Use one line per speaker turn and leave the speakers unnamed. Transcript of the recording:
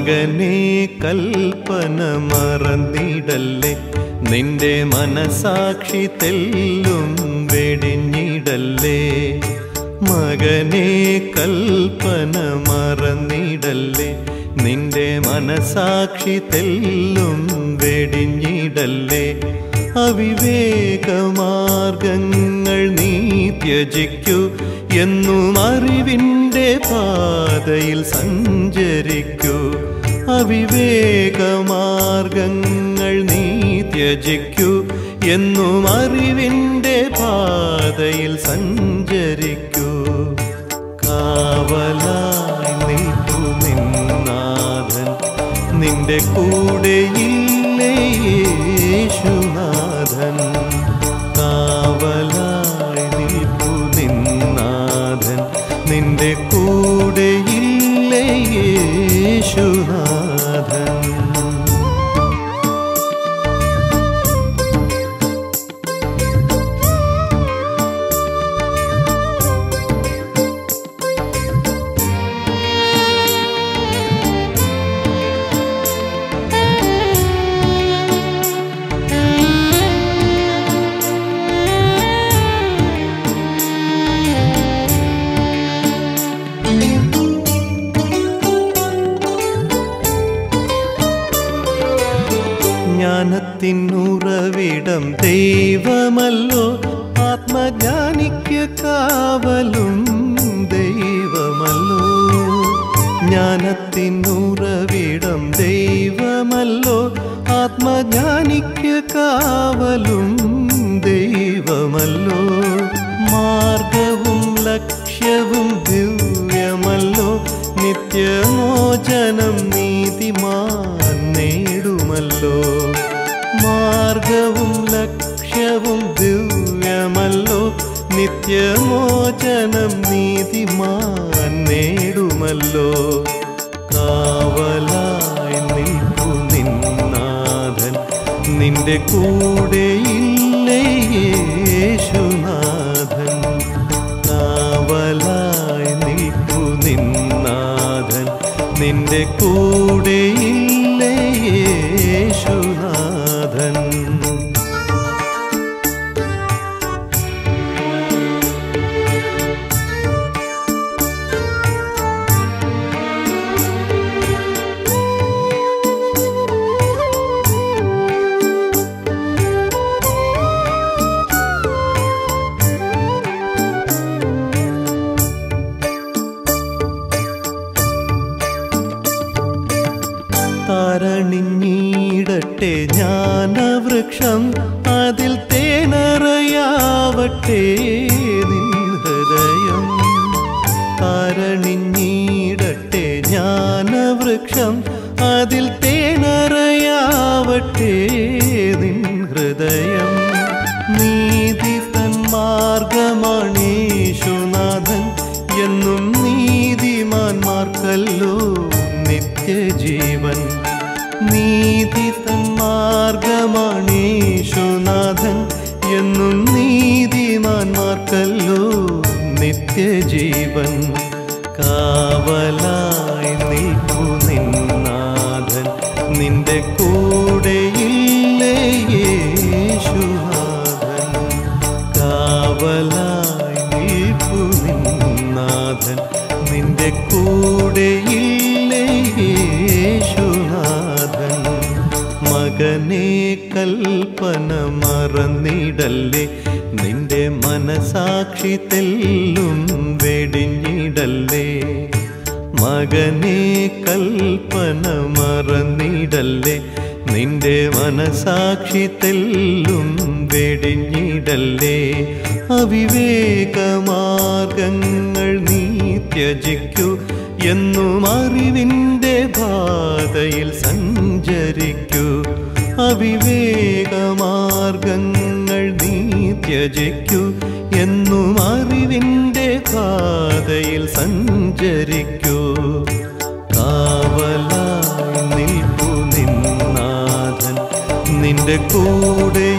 മകനെ കൽപ്പന മറന്നിടല്ലേ നിന്റെ മനസാക്ഷി തെല്ലും വെടിഞ്ഞിടല്ലേ മകനെ കൽപ്പന മറന്നിടല്ലേ നിന്റെ മനസാക്ഷി തെല്ലും വെടിഞ്ഞിടല്ലേ അവിവേകമാർഗങ്ങൾ നീ ത്യജിക്കൂ എന്നും അറിവിൻ്റെ പാതയിൽ സഞ്ചരിക്കൂ അവിവേകമാർഗങ്ങൾ നീ ത്യജിക്കൂ എന്നും അറിവിൻ്റെ പാതയിൽ സഞ്ചരിക്കൂ കാവലായി നിൽക്കൂ നിന്നാഥൻ നിന്റെ കൂടെയില്ലേ യേശുനാഥൻ കാവലായി നിൽക്കൂ നിന്നാഥൻ നിന്റെ കൂടെയില്ലേ യേശുനാഥൻ ജ്ഞാനത്തിനുറവിടം ദൈവമല്ലോ ആത്മജ്ഞാനിക്ക് കാവലും ദൈവമല്ലോ ജ്ഞാനത്തിനുറവിടം ദൈവമല്ലോ ആത്മജ്ഞാനിക്ക് കാവലും ദൈവമല്ലോ മാർഗവും ലക്ഷ്യവും ദിവ്യമല്ലോ നിത്യമോചനം നീതിമാൻ നേടുമല്ലോ മാർഗവും ലക്ഷ്യവും ദിവ്യമല്ലോ നിത്യമോചനം നീതിമാൻ നേടുമല്ലോ കാവലായി നിൽക്കൂ നിന്നാഥൻ നിന്റെ കൂടെയില്ലേ യേശുനാഥൻ കാവലായി നിൽക്കൂ നിന്നാഥൻ നിന്റെ കൂടെയില്ലേ യേശുനാഥൻ തരണിഞ്ഞിടട്ടെ ജ്ഞാനവൃക്ഷം അതിൽ തേനറയാവട്ടെ നിൻ ഹൃദയം തരണിഞ്ഞിടട്ടെ ജ്ഞാനവൃക്ഷം അതിൽ തേനറയാവട്ടെ നിൻ ഹൃദയം നീതി തന്മാർഗമാണീശുനാഥൻ എന്നും നീതിമാന്മാർക്കല്ലോ നിത്യജീവൻ നീതി തന്മാർഗമാണീശുനാഥൻ എന്നും നീതിമാന്മാർക്കല്ലോ നിത്യജീവൻ കാവലായി നിൽക്കൂ നിന്നാഥൻ നിന്റെ കൂടെയില്ലേ യേശുനാഥൻ കാവലായി നിൽക്കൂ നിന്നാഥൻ നിന്റെ കൂടെയില്ലേ യേശുനാഥൻ മകനെ കൽപ്പന മറന്നിടല്ലേ നിന്റെ മനസാക്ഷി തെല്ലും വെടിഞ്ഞിടല്ലേ മകനെ കൽപ്പന മറന്നിടല്ലേ നിന്റെ മനസാക്ഷി തെല്ലും വെടിഞ്ഞിടല്ലേ അവിവേകമാർഗങ്ങൾ നീ ത്യജിക്കൂ എന്നും അറിവിൻ്റെ പാതയിൽ സഞ്ചരിക്കൂ അവിവേകമാർഗങ്ങൾ നീ ത്യജിക്കൂ എന്നും അറിവിൻ്റെ പാതയിൽ സഞ്ചരിക്കൂ കാവലായി നിൽപ്പു നിന്നാഥൻ നിന്റെ കൂടെ